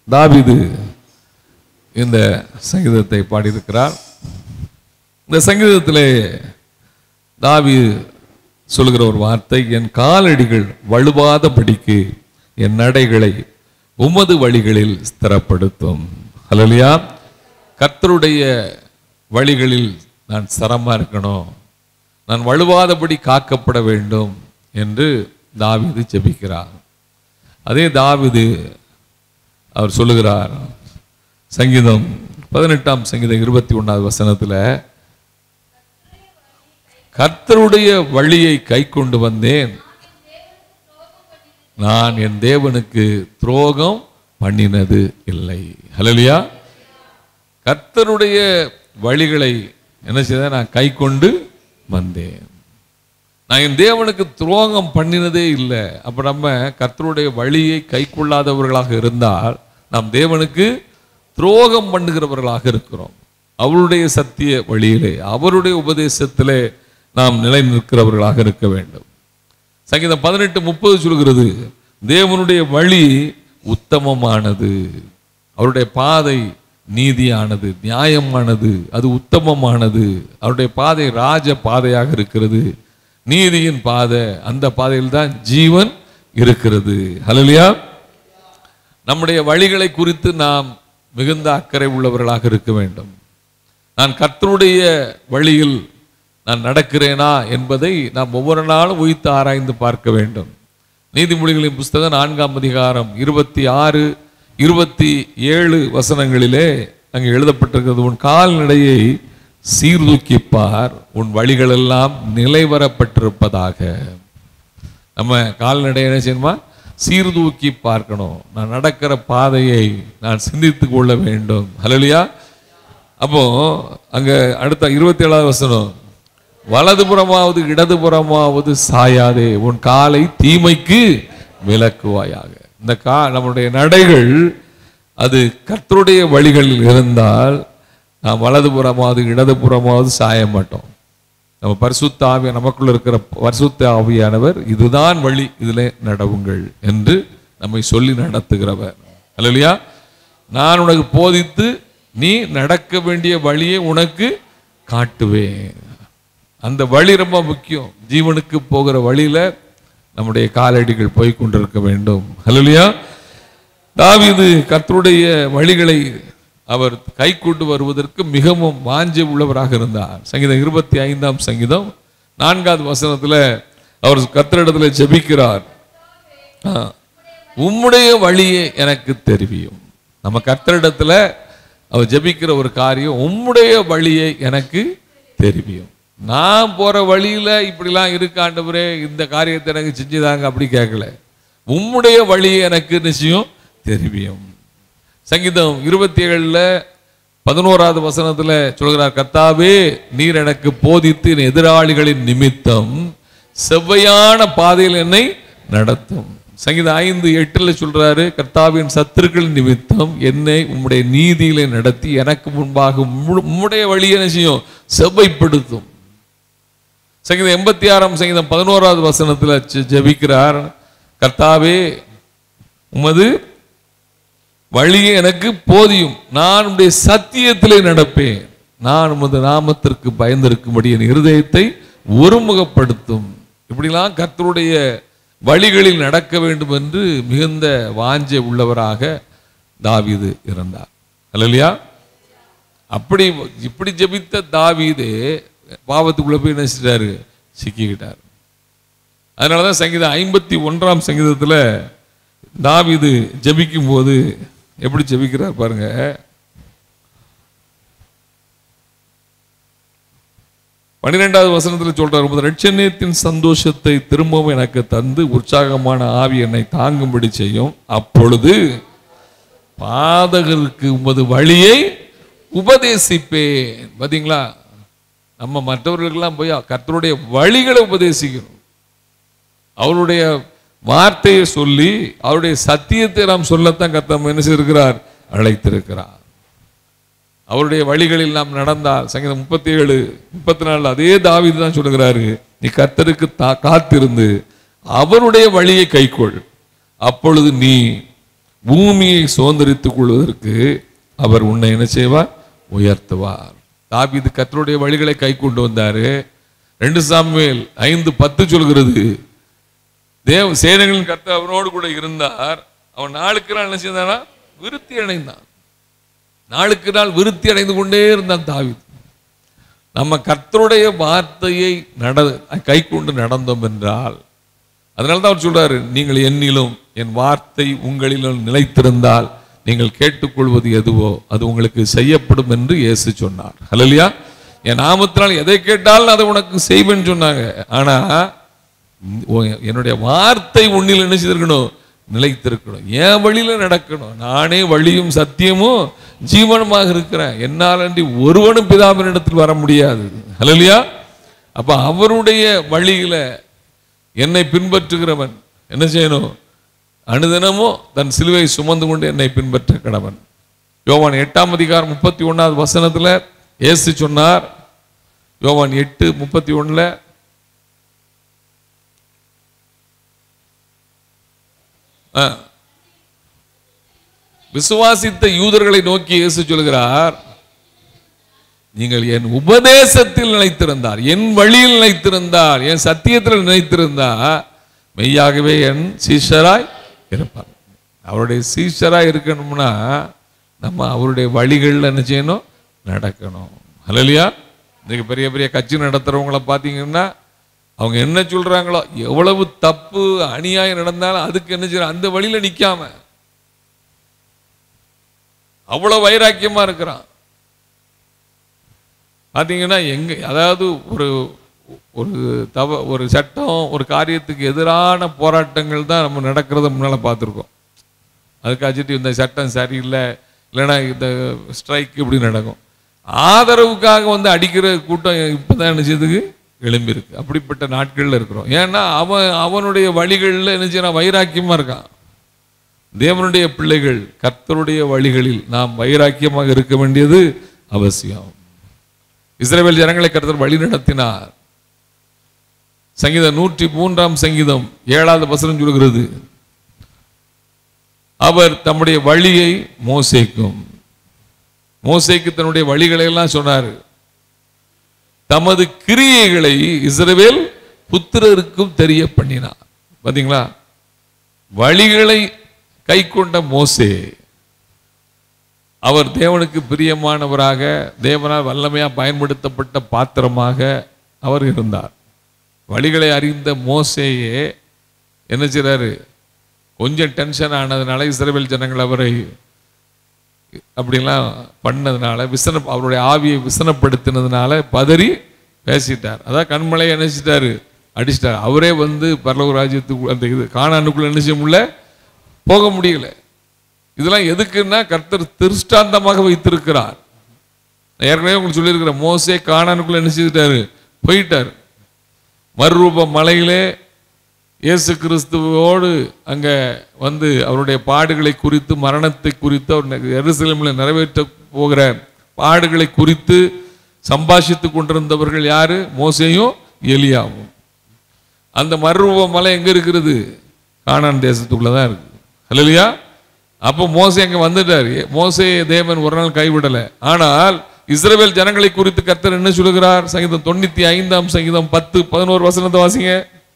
தாவீது இந்த சங்கீதத்தை பாடியிருக்கிறார் இந்த சங்கீதத்திலே தாவி சொல்லுகிற ஒரு வார்த்தை என் காலடிகள் வலுவாதபடிக்கு என் நடைகளை உமது வழிகளில் ஸ்திரப்படுத்தும் ஹalleluya கர்த்தருடைய வழிகளில் நான் ஸ்திரமா இருக்கணும் நான் வலுவாதபடி காக்கப்பட வேண்டும் என்று தாவீது ஜெபிக்கிறார் அதே தாவீது அவர் சொல்லுகிறார் சங்கீதம் பதினெட்டாம் சங்கீதம் இருபத்தி ஒன்றாவது வசனத்துல கர்த்தருடைய வழியை கை கொண்டு வந்தேன் நான் என் தேவனுக்கு துரோகம் பண்ணினது இல்லை ஹalleluya கர்த்தருடைய வழிகளை என்ன செய்த நான் கை கொண்டு வந்தேன் நான் என் தேவனுக்கு துரோகம் பண்ணினதே இல்லை அப்ப நம்ம கர்த்தருடைய வழியை கை கொள்ளாதவர்களாக இருந்தால் நாம் தேவனுக்கு துரோகம் பண்ணுகிறவர்களாக இருக்கிறோம் அவருடைய சத்திய வழியிலே அவருடைய உபதேசத்திலே நாம் நிலை நிற்கிறவர்களாக இருக்க வேண்டும் சங்கீதம் பதினெட்டு முப்பது சொல்கிறது தேவனுடைய வழி உத்தமமானது அவருடைய பாதை நீதியானது நியாயமானது அது உத்தமமானது அவருடைய பாதை ராஜ பாதையாக இருக்கிறது நீதியின் பாதை அந்த பாதையில் தான் ஜீவன் இருக்கிறது ஹalleluya நம்முடைய வழிகளை குறித்து நாம் மிகுந்த அக்கறை உள்ளவர்களாக இருக்க வேண்டும் நான் கர்த்தருடைய வழியில் நான் நடக்கிறேனா என்பதை நாம் ஒவ்வொரு நாளும் உயித்து ஆராய்ந்து பார்க்க வேண்டும் நீதிமொழிகளின் புஸ்தகம் நான்காம் அதிகாரம் இருபத்தி ஆறு இருபத்தி ஏழு வசனங்களிலே அங்கே எழுதப்பட்டிருக்கிறது உன் கால்நடையை சீர்தூக்கிப்பார் உன் வழிகளெல்லாம் நிலைவரப்பட்டிருப்பதாக நம்ம கால்நடை என்ன செய்யணுமா சீர்தூக்கி பார்க்கணும் நான் நடக்கிற பாதையை நான் சிந்தித்து கொள்ள வேண்டும் ஹalleluya அப்போ அங்க அடுத்த இருபத்தி ஏழாவது வசனம் வலதுபுறமாவது இடதுபுறமாவது சாயாதே உன் காலை தீமைக்கு விலக்குவாயாக இந்த கா நம்முடைய நடைகள் அது கர்த்தருடைய வழிகளில் இருந்தால் நாம் வலதுபுறமாவது இடதுபுறமாவது சாய மாட்டோம் நம்ம பரிசுத்த ஆவிய நமக்குள்ள இருக்கிற பரிசுத்த ஆவியானவர் இதுதான் வழி இதிலே நடவுங்கள் என்று நம்மை சொல்லி நடத்துகிறவர் அல்லையா நான் உனக்கு போதித்து நீ நடக்க வேண்டிய வழியை உனக்கு காட்டுவேன் அந்த வழி ரொம்ப முக்கியம் ஜீவனுக்கு போகிற வழியில நம்முடைய காலடிகள் போய் கொண்டிருக்க வேண்டும் ஹalleluya தாவீது கர்த்தருடைய வழிகளை அவர் கை கொண்டு வருவதற்கு மிகவும் வாஞ்சை உள்ளவராக இருந்தார் சங்கீதம் இருபத்தி ஐந்தாம் சங்கீதம் நான்காவது வசனத்துல அவர் கர்த்தரிடத்துல ஜெபிக்கிறார் ஆ, உம்முடைய வழியே எனக்கு தெரிவியும் நம்ம கர்த்தரிடத்துல அவர் ஜெபிக்கிற ஒரு காரியம் உம்முடைய வழியை எனக்கு தெரிவியும் நான் போற வழியில இப்படிலாம் இருக்காண்டவரே இந்த காரியத்தை எனக்கு செஞ்சுதாங்க அப்படி கேட்கல உம்முடைய வழியை எனக்கு நிச்சயம் தெரிவியும் சங்கீதம் இருபத்தி ஏழுல பதினோராவது வசனத்துல சொல்கிறார் கர்த்தாவே நீர் எனக்கு போதித்து என் எதிராளிகளின் நிமித்தம் செவ்வையான பாதையில் என்னை நடத்தும் சங்கீதம் ஐந்து எட்டுல சொல்றாரு கர்த்தாவின் சத்துருக்கள் நிமித்தம் என்னை உம்முடைய நீதியிலே நடத்தி எனக்கு முன்பாக உம்மு- உம்முடைய வழியை என்ன செய்யும் செவ்வைப்படுத்தும் சங்கீதம் எண்பத்தி ஆறாம் சங்கீதம் பதினோராவது வசனத்துல ஜெ- ஜெபிக்கிறார் கர்த்தாவே உமது வழியே எனக்கு போதியும் நான் உடைய சத்தியத்திலே நடப்பேன் நான் உமது நாமத்திற்கு பயந்திருக்கும்படி என் இருதயத்தை ஒருமுகப்படுத்தும் இப்படிலாம் கர்த்தருடைய வழிகளில் நடக்க வேண்டும் என்று மிகுந்த வாஞ்சை உள்ளவராக தாவீது இருந்தார் அல்லையா அப்படி இப்படி ஜெபித்த தாவீதே பாவத்துக்குள்ள போய் என்ன செஞ்சிட்டாரு சிக்கிக்கிட்டார் அதனாலதான் சங்கீதம் ஐம்பத்தி ஒன்றாம் சங்கீதத்துல தாவீது ஜெபிக்கும் போது எப்படி ஜெபிக்கிறார் பாருங்க பன்னிரெண்டாவது வசனத்துல சொல்றார் உமது ரட்சணியத்தின் சந்தோஷத்தை திரும்பவும் எனக்கு தந்து உற்சாகமான ஆவி என்னை தாங்கும்படி செய்யும் அப்பொழுது பாதகருக்கு உமது வழியை உபதேசிப்பேன் பாத்தீங்களா நம்ம மற்றவர்களுக்கெல்லாம் போய் கர்த்தருடைய வழிகளை உபதேசிக்கணும் அவருடைய வார்த்தையை சொல்லி அவருடைய சத்தியத்தை நாம் சொல்லத்தான் கர்த்தர் என்ன செய்திருக்கிறார் அழைத்திருக்கிறார் அவருடைய வழிகளில் நாம் நடந்தால் சங்கீதம் முப்பத்தி ஏழு முப்பத்தி நாலு அதே தாவீது தான் சொல்லுகிறாரு நீ கர்த்தருக்கு தா- காத்திருந்து அவருடைய வழியை கைக்கொள் அப்பொழுது நீ பூமியை சுதந்திரித்துக் கொள்வதற்கு அவர் உன்னை என்ன செய்வார் உயர்த்துவார் தாவீது கர்த்தருடைய வழிகளை கை கொண்டு வந்தாரு ரெண்டு சாமுவேல் ஐந்து பத்து சொல்கிறது தேவ சேனைகளின் கர்த்தர் அவனோடு கூட இருந்தார் அவன் நாளுக்கு நாள் என்ன செய்தானா விருத்தி அடைந்தான் நாளுக்கு நாள் விருத்தி அடைந்து கொண்டே இருந்தான் தாவீது நம்ம கர்த்தருடைய வார்த்தையை நட கை கொண்டு நடந்தோம் என்றால் அதனால தான் அவர் சொல்றாரு நீங்கள் என்னிலும் என் வார்த்தை உங்களிலும் நிலைத்திருந்தால் நீங்கள் கேட்டுக்கொள்வது எதுவோ அது உங்களுக்கு செய்யப்படும் என்று இயேசு சொன்னார் ஹalleluya என் நாமத்தினால் எதை கேட்டாலும் அதை உனக்கு செய்வேன்னு சொன்னாங்க ஆனா உன் என்னுடைய வார்த்தை உன்னில் என்ன செய்திருக்கணும் நிலைத்திருக்கணும் என் வழியில நடக்கணும் நானே வழியும் சத்தியமும் ஜீவனமாக இருக்கிறேன் என்னால் அன்றி ஒருவனும் பிதாவினிடத்தில் வர முடியாது ஹalleluya அப்ப அவருடைய வழியில என்னை பின்பற்றுகிறவன் என்ன செய்யணும் அனுதினமும் தன் சிலுவை சுமந்து கொண்டு என்னை பின்பற்ற கடவன் யோவான் எட்டாம் அதிகாரம் முப்பத்தி ஒன்னாவது வசனத்துல இயேசு சொன்னார் யோவான் எட்டு முப்பத்தி ஒண்ணுல ஆ. விசுவாசித்த யூதர்களை நோக்கி இயேசு சொல்கிறார் நீங்கள் என் உபதேசத்தில் நிலைத்திருந்தார் என் வழியில் நிலைத்திருந்தார் என் சத்தியத்தில் நிலைத்திருந்தார் மெய்யாகவே என் சீஷராய் இருப்பார் அவருடைய சீஷராய் இருக்கணும்னா நம்ம அவருடைய வழிகளில் என்ன செய்யணும் நடக்கணும் ஹalleluya இன்னைக்கு பெரிய பெரிய கட்சி நடத்துறவங்கள பார்த்தீங்கன்னா அவங்க என்ன சொல்றாங்களோ எவ்வளவு தப்பு அநியாயம் நடந்தாலும் அதுக்கு என்ன செய்யணும் அந்த வழியில நிக்காம அவ்வளவு வைராக்கியமா இருக்கிறான் பார்த்தீங்கன்னா எங்க அதாவது ஒரு ஒரு தவ ஒரு சட்டம் ஒரு காரியத்துக்கு எதிரான போராட்டங்கள் தான் நம்ம நடக்கிறத முன்னால பார்த்துருக்கோம் அதுக்காச்சுட்டு இந்த சட்டம் சரியில்லை இல்லைன்னா இந்த ஸ்ட்ரைக் இப்படி நடக்கும் ஆதரவுக்காக வந்து அடிக்கிற கூட்டம் இப்பதான் என்ன செய்யுதுக்கு எழும்பியிருக்கு அப்படிப்பட்ட நாட்கள்ல இருக்கிறோம் ஏன்னா அவன் அவனுடைய வழிகளில் என்ன செய்யறான் வைராக்கியமா இருக்கான் தேவனுடைய பிள்ளைகள் கர்த்தருடைய வழிகளில் நாம் வைராக்கியமாக இருக்க வேண்டியது அவசியம் இஸ்ரவேல் ஜனங்களை கர்த்தர் வழி நடத்தினார் சங்கீதம் நூற்றி மூன்றாம் சங்கீதம் ஏழாவது வசனம் சொல்கிறது அவர் தம்முடைய வழியை மோசேக்கும் மோசேக்கு தன்னுடைய வழிகளை எல்லாம் சொன்னார் தமது கிரியைகளை இஸ்ரவேல் புத்திரருக்கும் தெரிய பண்ணினார் பாத்தீங்களா வழிகளை கை கொண்ட மோசே அவர் தேவனுக்கு பிரியமானவராக தேவனால் வல்லமையா பயன்படுத்தப்பட்ட பாத்திரமாக அவர் இருந்தார் வழிகளை அறிந்த மோசேயே என்ன செய்றாரு கொஞ்சம் டென்ஷன் ஆனதுனால இஸ்ரவேல் ஜனங்கள் அவரை அப்படிலாம் பண்ணதுனால விசன அவருடைய ஆவியை விசனப்படுத்தினதுனால பதறி பேசிட்டார் அதான் கண்மலையை நினைச்சிட்டாரு அடிச்சிட்டார் அவரே வந்து பரலோக ராஜ்யத்துக்கு அந்த இது காணானுக்குள்ள என்ன செய்ய முடியல போக முடியல இதெல்லாம் எதுக்குன்னா கர்த்தர் திருஷ்டாந்தமாக வைத்திருக்கிறார் நான் ஏற்கனவே உங்களுக்கு சொல்லியிருக்கிறேன் மோசே காணானுக்குள்ள என்ன செய்துட்டாரு போயிட்டார் மறுரூப மலையிலே இயேசு கிறிஸ்துவோடு அங்க வந்து அவருடைய பாடுகளை குறித்து மரணத்தை குறித்து அவர் எருசலேமில் நிறைவேற்ற போகிற பாடுகளை குறித்து சம்பாஷித்து கொண்டிருந்தவர்கள் யாரு மோசேயும் எலியாவும் அந்த மறுரூப மலை எங்க இருக்கிறது கானான் தேசத்துக்குள்ள தான் இருக்கு இல்லையா அப்போ மோசே அங்க வந்துட்டாரு மோசே தேவன் ஒரு நாள் கைவிடல ஆனால் இஸ்ரவேல் ஜனங்களை குறித்து கர்த்தர் என்ன சொல்லுகிறார் சங்கீதம் தொண்ணூத்தி ஐந்தாம் சங்கீதம் பத்து பதினோரு வசனத்தை வாசிங்க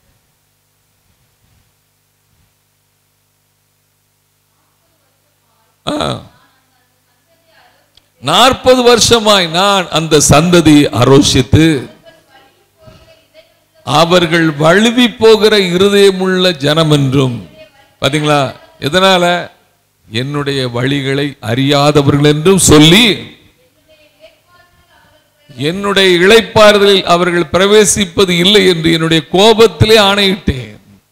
நாற்பது வருஷமாய் நான் அந்த சந்ததி அரோஷித்து அவர்கள் வழுவி போகிற இருதயமுள்ள ஜனம் என்றும் பாத்தீங்களா எதனால என்னுடைய வழிகளை அறியாதவர்கள் என்றும் சொல்லி என்னுடைய இளைப்பாறுதலில் அவர்கள் பிரவேசிப்பது இல்லை என்று என்னுடைய கோபத்திலே ஆணையிட்டேன்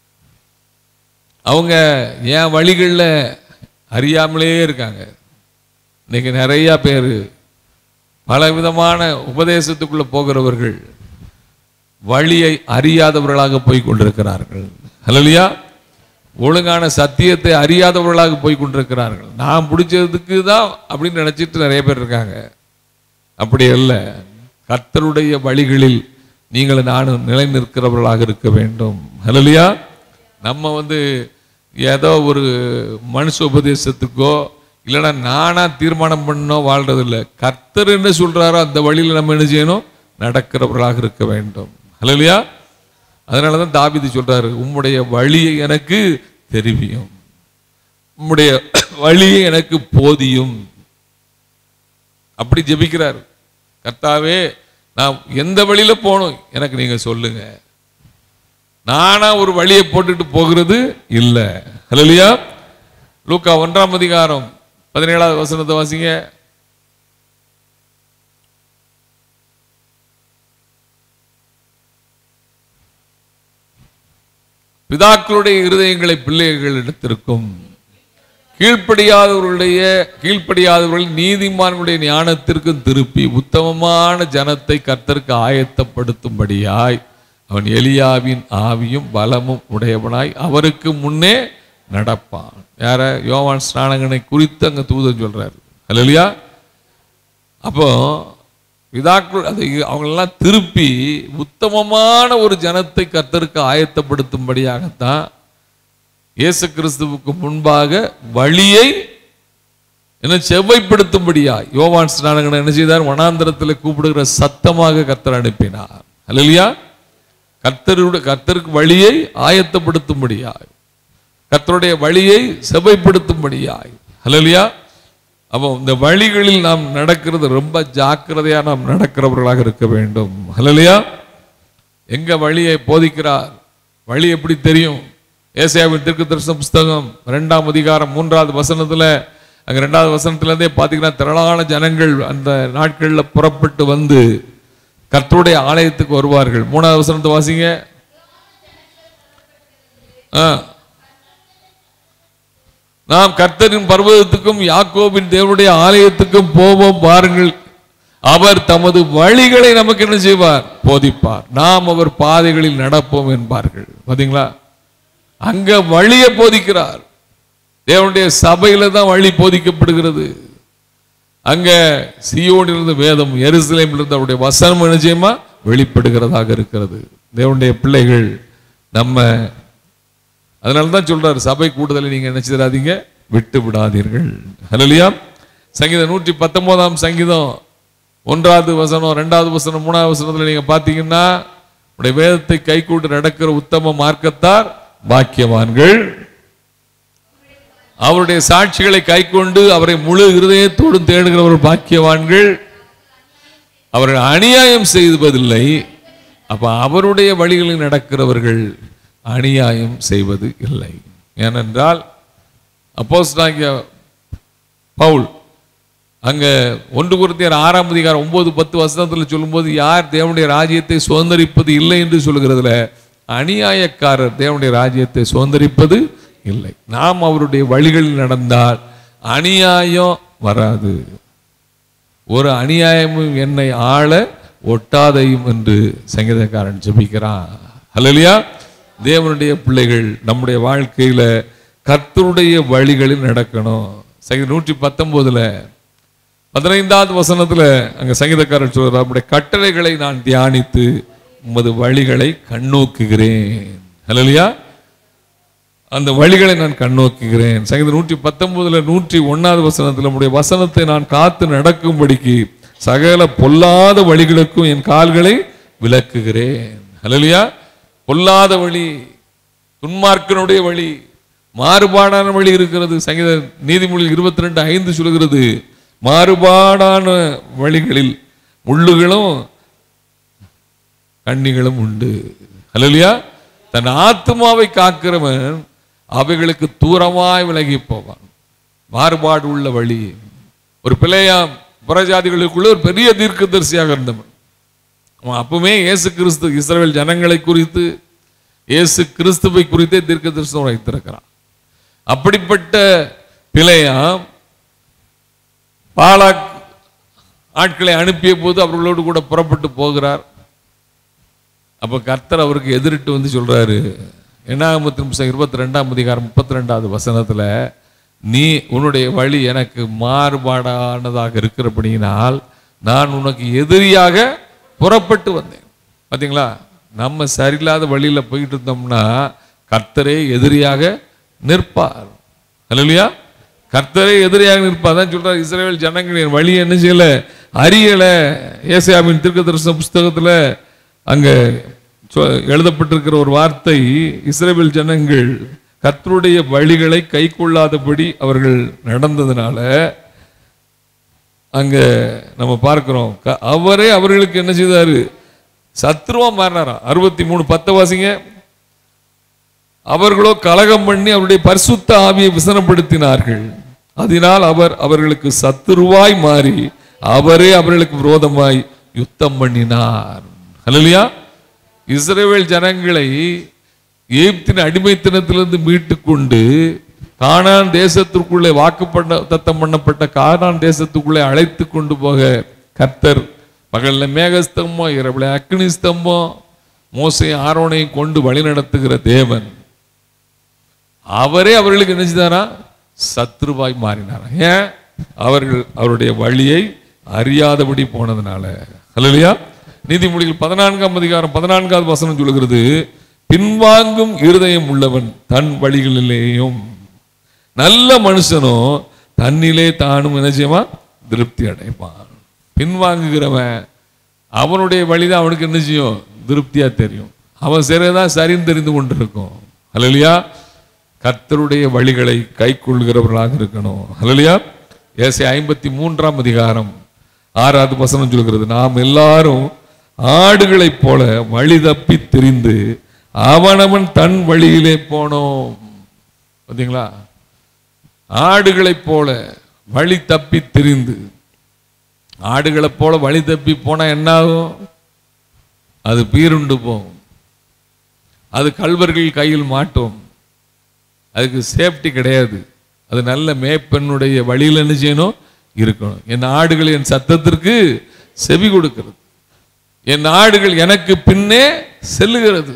அவங்க என் வழிகளில் அறியாமலே இருக்காங்க இன்னைக்கு நிறைய பேர் பல விதமான உபதேசத்துக்குள்ள போகிறவர்கள் வழியை அறியாதவர்களாக போய் கொண்டிருக்கிறார்கள் ஹலலியா ஒழுங்கான சத்தியத்தை அறியாதவர்களாக போய் கொண்டிருக்கிறார்கள் நான் பிடிச்சதுக்கு தான் அப்படின்னு நினைச்சிட்டு நிறைய பேர் இருக்காங்க அப்படி அல்ல கர்த்தருடைய வழிகளில் நீங்கள் நானும் நிலை நிற்கிறவர்களாக இருக்க வேண்டும் ஹலலியா நம்ம வந்து ஏதோ ஒரு மனுஷ உபதேசத்துக்கோ இல்லைன்னா நானா தீர்மானம் பண்ணோ வாழ்றது இல்லை கர்த்தர் என்ன சொல்றாரோ அந்த வழியில் நம்ம என்ன செய்யணும் நடக்கிறவர்களாக இருக்க வேண்டும் இல்லையா அதனால தான் தாபிது சொல்றாரு உம்முடைய வழியை எனக்கு தெரிவியும் உம்முடைய வழியை எனக்கு போதியும் அப்படி ஜெபிக்கிறார் கர்த்தாவே நான் எந்த வழியில போகணும் எனக்கு நீங்க சொல்லுங்க நானா ஒரு வழியை போட்டுட்டு போகிறது இல்ல ஹalleluya லூக்கா ஒன்றாம் அதிகாரம் பதினேழாவது வசனத்தை வாசிங்க பிதாக்களுடைய இருதயங்களை பிள்ளைகளிடத்திற்கும் கீழ்ப்படியாதவர்களுடைய கீழ்ப்படியாதவர்கள் நீதிமான்களுடைய ஞானத்திற்கும் திருப்பி உத்தமமான ஜனத்தை கர்த்தருக்கு ஆயத்தப்படுத்தும்படியாய் அவன் எலியாவின் ஆவியும் பலமும் உடையவனாய் அவருக்கு முன்னே நடப்பான் யார யோவான் ஸ்நானகனை குறித்து அங்க தூதன் சொல்றாரு அல்லையா அப்போ பிதாக்கள் அதை அவங்களெல்லாம் திருப்பி உத்தமமான ஒரு ஜனத்தை கர்த்தருக்கு ஆயத்தப்படுத்தும்படியாகத்தான் இயேசு கிறிஸ்துவுக்கு முன்பாக வழியை என்ன செவ்வைப்படுத்தும்படியா யோவான் ஸ்நானகன் என்ன செய்தார் வனாந்திரத்தில் கூப்பிடுகிற சத்தமாக கர்த்தர் அனுப்பினார் அல்லையா கர்த்தருடைய கர்த்தருக்கு வழியை ஆயத்தப்படுத்தும்படியாய் கர்த்தருடைய வழியை செவ்வைப்படுத்தும்படியாய் அல்லையா அப்போ இந்த வழிகளில் நாம் நடக்கிறது ரொம்ப ஜாக்கிரதையா நாம் நடக்கிறவர்களாக இருக்க வேண்டும் அல்லையா எங்க வழியை போதிக்கிறார் வழி எப்படி தெரியும் ஏசாயாவின் திருக்கு தரிசன புஸ்தகம் ரெண்டாம் அதிகாரம் மூன்றாவது வசனத்துல அங்க ரெண்டாவது வசனத்துல இருந்தே பாத்தீங்கன்னா திரளான ஜனங்கள் அந்த நாட்கள்ல புறப்பட்டு வந்து கர்த்தருடைய ஆலயத்துக்கு வருவார்கள் மூணாவது வசனத்தை வாசிங்க ஆ நாம் கர்த்தரின் பர்வதத்துக்கும் யாக்கோபின் தேவனுடைய ஆலயத்துக்கும் போவோம் பாருங்கள் அவர் தமது வழிகளை நமக்கு என்ன செய்வார் போதிப்பார் நாம் அவர் பாதைகளில் நடப்போம் என்பார்கள் பாத்தீங்களா அங்க வழியை போதிக்கிறார் தேவனுடைய சபையில தான் வழி போதிக்கப்படுகிறது அங்க சியோனிலிருந்து வேதம் எருசலேமிலிருந்து அவருடைய வசனம் என்ன செய்யுமா வெளிப்படுகிறதாக இருக்கிறது தேவனுடைய பிள்ளைகள் நம்ம அதனால தான் சொல்றாரு சபை கூடுதலை நீங்க என்ன செய்யாதீங்க விட்டு விடாதீர்கள் ஹalleluya சங்கீதம் நூற்றி பத்தொன்பதாம் சங்கீதம் ஒன்றாவது வசனம் ரெண்டாவது வசனம் மூணாவது வசனத்துல நீங்க பாத்தீங்கன்னா உடைய வேதத்தை கைகூட்டு நடக்கிற உத்தம மார்க்கத்தார் பாக்கியவான்கள் அவருடைய சாட்சிகளை கைக்கொண்டு அவரை முழு இருதயத்தோடும் தேடுகிறவர் பாக்கியவான்கள் அவர்கள் அநியாயம் செய்வதில்லை அப்ப அவருடைய வழிகளில் நடக்கிறவர்கள் அநியாயம் செய்வது இல்லை ஏனென்றால் அப்போஸ் பவுல் அங்க ஒன்று குருத்தியர் ஆறாம் அதிகாரம் ஒன்பது பத்து வசனத்துல சொல்லும்போது யார் தேவனுடைய ராஜ்யத்தை சுதந்திரிப்பது இல்லை என்று சொல்லுகிறதுல அநியாயக்காரர் தேவனுடைய ராஜ்யத்தை சுதந்திரிப்பது இல்லை நாம் அவருடைய வழிகளில் நடந்தால் அநியாயம் வராது ஒரு அநியாயமும் என்னை ஆள ஒட்டாதையும் என்று சங்கீதக்காரன் ஜெபிக்கிறான் ஹalleluya தேவனுடைய பிள்ளைகள் நம்முடைய வாழ்க்கையில கர்த்தருடைய வழிகளில் நடக்கணும் சங்கீதம் நூற்றி பத்தொன்பதுல பதினைந்தாவது வசனத்துல அங்க சங்கீதக்காரன் சொல்றார் நம்முடைய கட்டளைகளை நான் தியானித்து உமது வழிகளை கண்ணோக்குகிறேன் ஹalleluya அந்த வழிகளை நான் கண்ணோக்குகிறேன் சங்கீதம் நூற்றி பத்தொன்பதுல நூற்றி ஒன்னாவது வசனத்தில் நம்முடைய வசனத்தை நான் காத்து நடக்கும்படிக்கு சகல பொல்லாத வழிகளுக்கும் என் கால்களை விலக்குகிறேன் ஹalleluya பொல்லாத வழி துன்மார்க்கனுடைய வழி மாறுபாடான வழி இருக்கிறது சங்கீத நீதிமொழி இருபத்தி ரெண்டு ஐந்து சொல்கிறது மாறுபாடான வழிகளில் முள்ளுகளும் கண்ணிகளும் உண்டு ஹalleluya தன் ஆத்மாவை காக்கிறவன் அவைகளுக்கு தூரமாய் விலகி போவான் மாறுபாடு உள்ள வழி ஒரு பிள்ளையாம் புறஜாதிகளுக்குள்ள ஒரு பெரிய தீர்க்கதரிசியாக இருந்தவன் அவன் அப்பவுமே இயேசு கிறிஸ்து இஸ்ரவேல் ஜனங்களை குறித்து இயேசு கிறிஸ்துவை குறித்தே தீர்க்க தரிசனம் வைத்திருக்கிறான் அப்படிப்பட்ட பிழையாம் பாலாக் ஆட்களை அனுப்பிய போது அவர்களோடு கூட புறப்பட்டு போகிறார் அப்ப கர்த்தர் அவருக்கு எதிரிட்டு வந்து சொல்றாரு எண்ணாகமத்தின் புஸ்தகம் இருபத்தி ரெண்டாம் அதிகாரம் முப்பத்தி ரெண்டாவது வசனத்துல நீ உன்னுடைய வழி எனக்கு மாறுபாடானதாக இருக்கிறபடியினால் நான் உனக்கு எதிரியாக புறப்பட்டு வந்தேன் பாத்தீங்களா நம்ம சரியில்லாத வழியில போயிட்டு இருந்தோம்னா கர்த்தரே எதிரியாக நிற்பார் அல்லையா கர்த்தரே எதிரியாக நிற்பார் அதான் சொல்றார் இஸ்ரேல் ஜனங்களின் வழி என்ன செய்யல அறியல ஏசாயாவின் தீர்க்க தரிசன புஸ்தகத்துல அங்க சொ- எழுதப்பட்டிருக்கிற ஒரு வார்த்தை இஸ்ரேல் ஜனங்கள் கர்த்தருடைய வழிகளை கை கொள்ளாதபடி அவர்கள் நடந்ததுனால அங்க நம்ம பார்க்கிறோம் க- அவரே அவர்களுக்கு என்ன செய்தாரு சத்ருவா மாறினாராம் அறுபத்தி மூணு பத்த வாசிங்க அவர்களோ கலகம் பண்ணி அவருடைய பரிசுத்த ஆவியை விசனப்படுத்தினார்கள் அதனால் அவர் அவர்களுக்கு சத்துருவாய் மாறி அவரே அவர்களுக்கு விரோதமாய் யுத்தம் பண்ணினார் ஹalleluya இஸ்ரவேல் ஜனங்களை எகிப்தின் அடிமைத்தனத்திலிருந்து மீட்டு கொண்டு கானான் தேசத்திற்குள்ளே வாக்குப்பண்ண தத்தம் பண்ணப்பட்ட கானான் தேசத்துக்குள்ளே அழைத்து கொண்டு போக கர்த்தர் பகல்ல மேகஸ்தம்பம் இரவுல அக்னி ஸ்தம்பம் மோசை ஆரோனையும் கொண்டு வழி நடத்துகிற தேவன் அவரே அவர்களுக்கு என்ன செய்தாரா சத்ருவாய் மாறினாரா ஏன் அவர்கள் அவருடைய வழியை அறியாதபடி போனதுனால அல்லையா நீதிமொழிகள் பதினான்காம் அதிகாரம் பதினான்காவது வசனம் சொல்லுகிறது பின்வாங்கும் இருதயம் உள்ளவன் தன் வழிகளிலேயும் நல்ல மனுஷனோ தன்னிலே தானும் என்ன செய்வான் திருப்தி அடைப்பான் பின்வாங்குகிறவன் அவனுடைய வழிதான் அவனுக்கு என்ன செய்யும் திருப்தியா தெரியும் அவன் சரிதான் சரின்னு தெரிந்து கொண்டிருக்கும் அல்லையா கர்த்தருடைய வழிகளை கை கொள்கிறவர்களாக இருக்கணும் அல்லையா ஏசை ஐம்பத்தி மூன்றாம் அதிகாரம் ஆறாவது வசனம் சொல்கிறது நாம் எல்லாரும் ஆடுகளைப் போல வழி தப்பி திரிந்து அவனவன் தன் வழியிலே போனோம் பார்த்தீங்களா ஆடுகளைப் போல வழி தப்பி திரிந்து ஆடுகளைப் போல வழி தப்பி போனா என்ன ஆகும் அது பீருண்டு போகும் அது கல்வர்கள் கையில் மாட்டும் அதுக்கு சேஃப்டி கிடையாது அது நல்ல மேய்ப்பெண்ணுடைய வழியில் என்ன செய்யணும் இருக்கணும் என் ஆடுகள் என் சத்தத்திற்கு செவி கொடுக்கிறது என் ஆடுகள் எனக்கு பின்னே செல்லுகிறது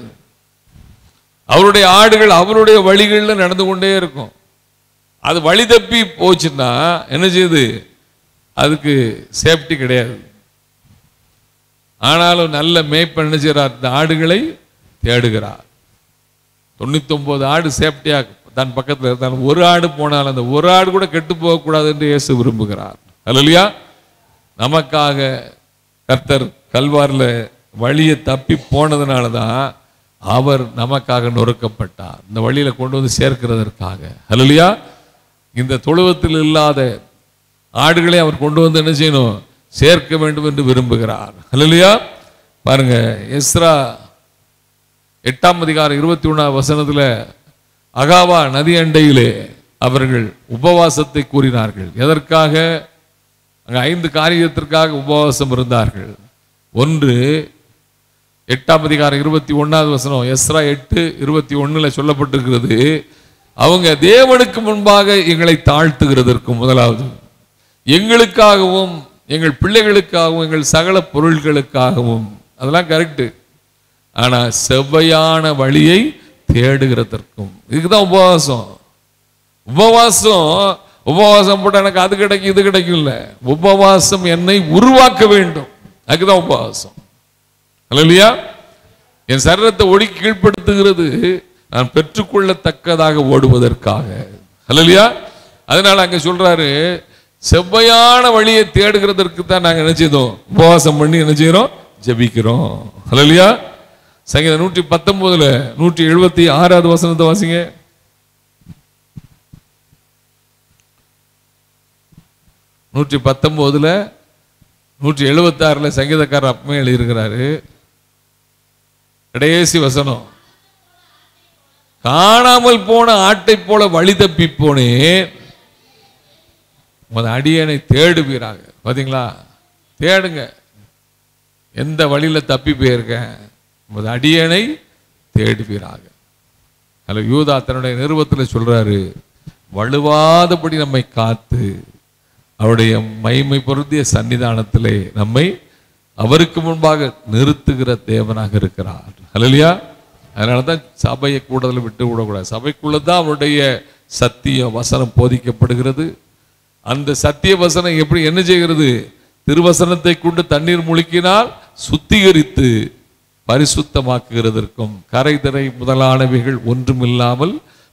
அவருடைய ஆடுகள் அவருடைய வழிகளில் நடந்து கொண்டே இருக்கும் அது வழி தப்பி போச்சுன்னா என்ன செய்யுது அதுக்கு சேஃப்டி கிடையாது ஆனாலும் நல்ல மேய்ப்பன் என்ன செய்கிறார் இந்த ஆடுகளை தேடுகிறார் தொண்ணூத்தொன்பது ஆடு சேஃப்டியா தன் பக்கத்தில் இருந்தாலும் ஒரு ஆடு போனால் அந்த ஒரு ஆடு கூட கெட்டு போகக்கூடாது என்று இயேசு விரும்புகிறார் அல்லையா நமக்காக கர்த்தர் கல்வாரில் வழியை தப்பி போனதுனால தான் அவர் நமக்காக நொறுக்கப்பட்டார் இந்த வழியில கொண்டு வந்து சேர்க்கிறதற்காக அல்லையா இந்த தொழுவத்தில் இல்லாத ஆடுகளை அவர் கொண்டு வந்து என்ன செய்யணும் சேர்க்க வேண்டும் என்று விரும்புகிறார் அல்லையா பாருங்க எஸ்ரா எட்டாம் அதிகாரம் இருபத்தி ஒன்றாம் வசனத்துல அகாவா நதி அண்டையிலே அவர்கள் உபவாசத்தை கூறினார்கள் எதற்காக அங்க ஐந்து காரியத்திற்காக உபவாசம் இருந்தார்கள் ஒன்று எட்டாம் அதிகாரம் இருபத்தி ஒன்னாவது வசனம் எஸ்ரா எட்டு இருபத்தி ஒண்ணுல சொல்லப்பட்டிருக்கிறது அவங்க தேவனுக்கு முன்பாக எங்களை தாழ்த்துகிறதற்கு முதலாவது எங்களுக்காகவும் எங்கள் பிள்ளைகளுக்காகவும் எங்கள் சகல பொருள்களுக்காகவும் அதெல்லாம் கரெக்டு ஆனா செவ்வையான வழியை தேடுகிறதற்கும் இதுக்குதான் உபவாசம் உபவாசம் உபவாசம் போட்டு எனக்கு அது கிடைக்கும் இது கிடைக்கும் இல்ல உபவாசம் என்னை உருவாக்க வேண்டும் அதுக்குதான் உபவாசம் இல்லையா என் சரீரத்தை ஒடி கீழ்ப்படுத்துகிறது நான் பெற்றுக்கொள்ளத்தக்கதாக ஓடுவதற்காக இல்லையா அதனால அங்க சொல்றாரு செவ்வையான வழியை தேடுகிறதற்கு தான் நாங்க என்ன செய்தோம் உபவாசம் பண்ணி என்ன செய்யறோம் ஜெபிக்கிறோம் இல்லையா சங்கீதம் நூற்றி பத்தொன்பதுல நூற்றி எழுபத்தி ஆறாவது வசனத்தை வாசிங்க நூற்றி பத்தொன்பதுல நூற்றி எழுபத்தி ஆறுல சங்கீதக்காரர் அப்பமே எழுதியிருக்கிறாரு கடைசி வசனம் காணாமல் போன ஆட்டை போல வழி தப்பி போனேன் உமது அடியனை தேடுவீராக பாத்தீங்களா தேடுங்க எந்த வழியில தப்பி போயிருக்கேன் உமது அடியனை தேடுவீராக அதில் யூதா தன்னுடைய நிறுவத்தில் சொல்றாரு வலுவாதபடி நம்மை காத்து அவருடைய மைமை பொருந்திய சன்னிதானத்திலே நம்மை அவருக்கு முன்பாக நிறுத்துகிற தேவனாக இருக்கிறார் அல்லையா அதனால தான் சபையை கூடுதல் விட்டு விடக்கூடாது சபைக்குள்ள தான் அவருடைய சத்திய வசனம் போதிக்கப்படுகிறது அந்த சத்திய வசனம் எப்படி என்ன செய்கிறது திருவசனத்தை கொண்டு தண்ணீர் முழுக்கினால் சுத்திகரித்து பரிசுத்தமாக்குகிறதற்கும் கரைதரை முதலானவைகள் ஒன்றுமில்லாமல்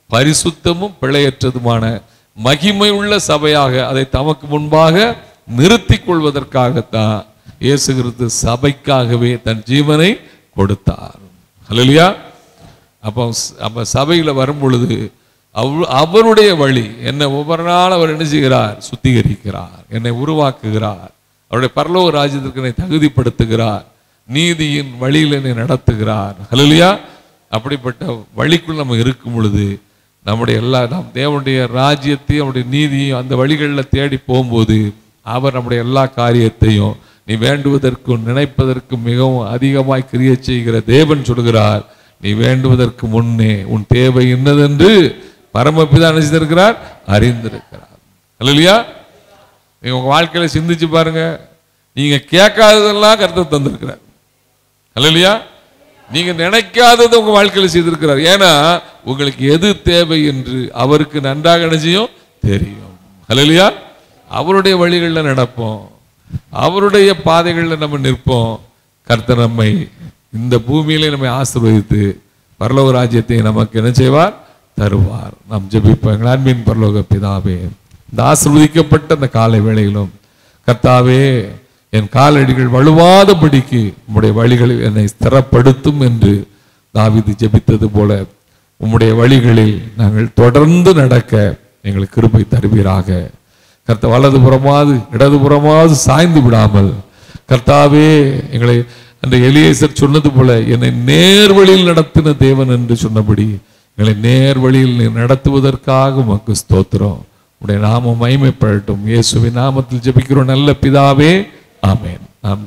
பரிசுத்தமும் பிழையற்றதுமான மகிமை உள்ள சபையாக அதை தமக்கு முன்பாக நிறுத்திக் கொள்வதற்காகத்தான் இயேசு கிறிஸ்து சபைக்காகவே தன் ஜீவனை கொடுத்தார் ஹalleluya அப்போ அப்ப சபையில வரும் பொழுது அவ- அவருடைய வழி என்னை ஒவ்வொரு நாள் அவர் என்ன செய்கிறார் சுத்திகரிக்கிறார் என்னை உருவாக்குகிறார் அவருடைய பரலோக ராஜ்யத்திற்கு என்னை தகுதிப்படுத்துகிறார் நீதியின் வழியில் என்னை நடத்துகிறார் ஹalleluya அப்படிப்பட்ட வழிக்குள் நம்ம இருக்கும் பொழுது நம்முடைய எல்லா நாம் தேவனுடைய ராஜ்யத்தையும் அவருடைய நீதியையும் அந்த வழிகளில் தேடி போகும்போது அவர் நம்முடைய எல்லா காரியத்தையும் நீ வேண்டுவதற்கும் நினைப்பதற்கும் மிகவும் அதிகமாய் கிரியை செய்கிற தேவன் சொல்கிறார் நீ வேண்டுவதற்கு முன்னே உன் தேவை என்னதென்று பரமபிதா நினைச்சிருக்கிறார் அறிந்திருக்கிறார் அல்லையா நீங்க உங்க வாழ்க்கையில சிந்திச்சு பாருங்க நீங்க கேட்காததெல்லாம் கருத்தை தந்திருக்கிறார் அல்லையா நீங்க நினைக்காததை உங்க வாழ்க்கையில செய்திருக்கிறார் ஏன்னா உங்களுக்கு எது தேவை என்று அவருக்கு நன்றாக நினைச்சியும் தெரியும் அல்லையா அவருடைய வழிகளில் நடப்போம் அவருடைய பாதைகளில் நம்ம நிற்போம் கர்த்தர் நம்மை இந்த பூமியிலே நம்மை ஆசீர்வதித்து பரலோக ராஜ்யத்தை நமக்கு என்ன செய்வார் தருவார் நாம் ஜெபிப்போம் எங்கள் அன்பின் பரலோக பிதாவே இந்த ஆசீர்வதிக்கப்பட்ட அந்த காலை வேளையிலும் கர்த்தாவே என் காலடிகள் வலுவாதபடிக்கு உம்முடைய வழிகளில் என்னை ஸ்திரப்படுத்தும் என்று தாவீது ஜெபித்தது போல உம்முடைய வழிகளில் நாங்கள் தொடர்ந்து நடக்க எங்களுக்கு கிருபை தருவீராக கர்த்த வலதுபுறமாவது இடதுபுறமாவது சாய்ந்து விடாமல் கர்த்தாவே எங்களை அந்த எலியேசர் சொன்னது போல என்னை நேர்வழியில் நடத்தின தேவன் என்று சொன்னபடி எங்களை நேர்வழியில் நீர் நடத்துவதற்காக உமக்கு ஸ்தோத்திரம் உடைய நாமம் மகிமைப்படட்டும் இயேசுவின் நாமத்தில் ஜெபிக்கிறோம் நல்ல பிதாவே ஆமென் ஆமென்